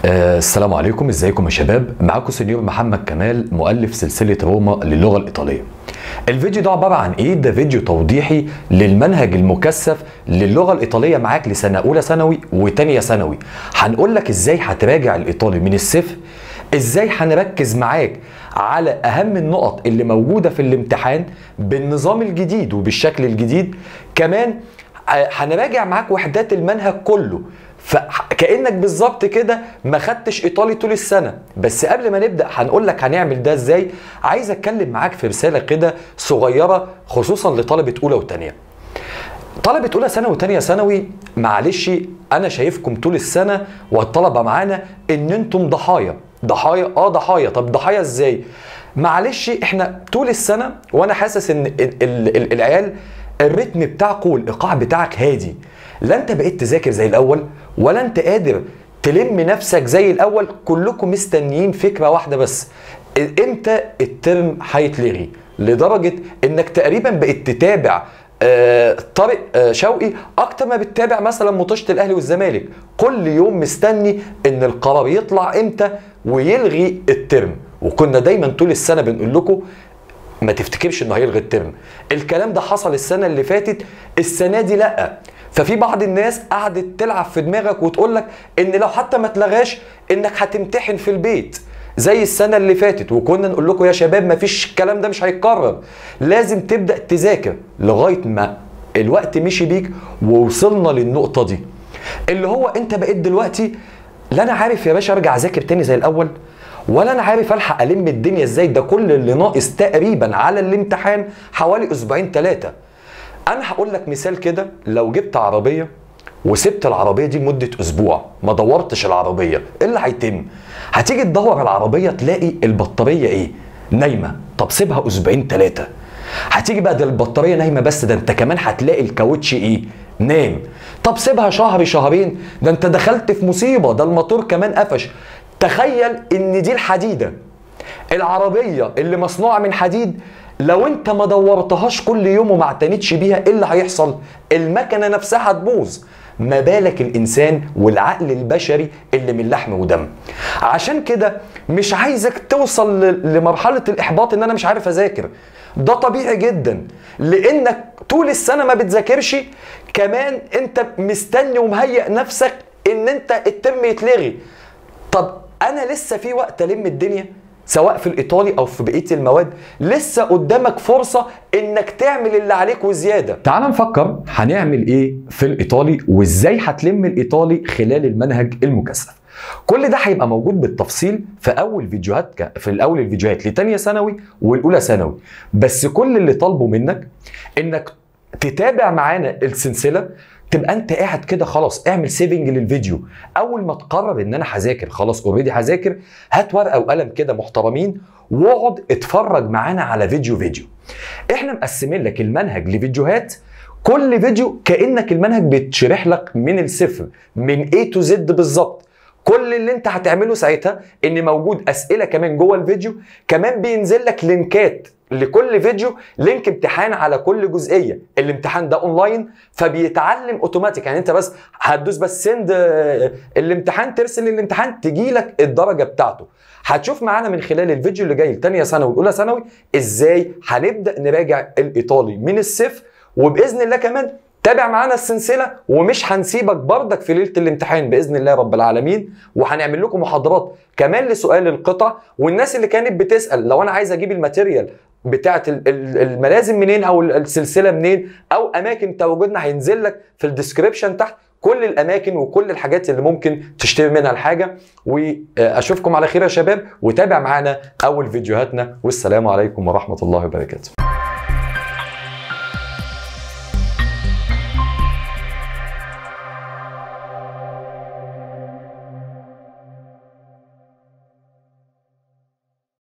آه، السلام عليكم ازيكم يا شباب معاكم سنيور محمد كمال مؤلف سلسله روما للغه الايطاليه الفيديو ده عباره عن ايه ده فيديو توضيحي للمنهج المكثف للغه الايطاليه معاك لسنه اولى ثانوي وتانية ثانوي هنقول لك ازاي هتراجع الايطالي من الصفر ازاي هنركز معاك على اهم النقط اللي موجوده في الامتحان بالنظام الجديد وبالشكل الجديد كمان آه، هنراجع معاك وحدات المنهج كله فكانك بالظبط كده ما خدتش ايطالي طول السنه بس قبل ما نبدا هنقول لك هنعمل ده ازاي عايز اتكلم معاك في رساله كده صغيره خصوصا لطلبه اولى وثانيه طلبة أولى ثانوي وتانية ثانوي معلش أنا شايفكم طول السنة والطلبة معانا إن أنتم ضحايا ضحايا آه ضحايا طب ضحايا إزاي؟ معلش إحنا طول السنة وأنا حاسس إن ال- ال- ال- العيال الريتم بتاعكم والإيقاع بتاعك هادي لا أنت بقيت تذاكر زي الأول ولا أنت قادر تلم نفسك زي الأول كلكم مستنيين فكرة واحدة بس امتى الترم هيتلغي لدرجة إنك تقريبا بقيت تتابع آه، طارق آه، شوقي اكتر ما بتتابع مثلا مطوشه الاهلي والزمالك كل يوم مستني ان القرار يطلع امتى ويلغي الترم وكنا دايما طول السنه بنقول لكم ما تفتكرش انه هيلغي الترم الكلام ده حصل السنه اللي فاتت السنه دي لا ففي بعض الناس قعدت تلعب في دماغك وتقول لك ان لو حتى ما اتلغاش انك هتمتحن في البيت زي السنه اللي فاتت وكنا نقول لكم يا شباب ما فيش الكلام ده مش هيتكرر لازم تبدا تذاكر لغايه ما الوقت مشي بيك ووصلنا للنقطه دي اللي هو انت بقيت دلوقتي لا انا عارف يا باشا ارجع اذاكر تاني زي الاول ولا انا عارف الحق الم الدنيا ازاي ده كل اللي ناقص تقريبا على الامتحان حوالي اسبوعين ثلاثه انا هقول لك مثال كده لو جبت عربيه وسبت العربيه دي لمده اسبوع ما دورتش العربيه ايه اللي هيتم هتيجي تدور العربيه تلاقي البطاريه ايه نايمه طب سيبها اسبوعين ثلاثه هتيجي بقى ده البطاريه نايمه بس ده انت كمان هتلاقي الكاوتش ايه نام طب سيبها شهر شهرين ده انت دخلت في مصيبه ده الموتور كمان قفش تخيل ان دي الحديده العربيه اللي مصنوعه من حديد لو انت ما دورتهاش كل يوم وما اعتنتش بيها ايه اللي هيحصل المكنه نفسها هتبوظ ما بالك الانسان والعقل البشري اللي من لحم ودم عشان كده مش عايزك توصل ل- لمرحله الاحباط ان انا مش عارف اذاكر ده طبيعي جدا لانك طول السنه ما بتذاكرش كمان انت مستني ومهيئ نفسك ان انت الترم يتلغي طب انا لسه في وقت الم الدنيا سواء في الايطالي او في بقيه المواد لسه قدامك فرصه انك تعمل اللي عليك وزياده تعال نفكر هنعمل ايه في الايطالي وازاي هتلم الايطالي خلال المنهج المكثف كل ده هيبقى موجود بالتفصيل في اول فيديوهات ك... في الاول الفيديوهات لتانية ثانوي والاولى ثانوي بس كل اللي طالبه منك انك تتابع معانا السلسله تبقى انت قاعد كده خلاص اعمل سيفنج للفيديو اول ما تقرر ان انا هذاكر خلاص اوريدي هذاكر هات ورقه وقلم كده محترمين واقعد اتفرج معانا على فيديو فيديو احنا مقسمين لك المنهج لفيديوهات كل فيديو كانك المنهج بيتشرح لك من الصفر من A تو Z بالظبط كل اللي انت هتعمله ساعتها ان موجود اسئله كمان جوه الفيديو كمان بينزل لك لينكات لكل فيديو لينك امتحان على كل جزئيه الامتحان ده اونلاين فبيتعلم اوتوماتيك يعني انت بس هتدوس بس سند الامتحان ترسل الامتحان تجي لك الدرجه بتاعته هتشوف معانا من خلال الفيديو اللي جاي لتانية ثانوي واولى ثانوي ازاي هنبدا نراجع الايطالي من الصفر وباذن الله كمان تابع معانا السلسله ومش هنسيبك بردك في ليله الامتحان باذن الله رب العالمين وهنعمل لكم محاضرات كمان لسؤال القطع والناس اللي كانت بتسال لو انا عايز اجيب الماتيريال بتاعه ال- ال- الملازم منين او ال- السلسله منين او اماكن تواجدنا هينزل لك في الديسكريبشن تحت كل الاماكن وكل الحاجات اللي ممكن تشتري منها الحاجه واشوفكم على خير يا شباب وتابع معانا اول فيديوهاتنا والسلام عليكم ورحمه الله وبركاته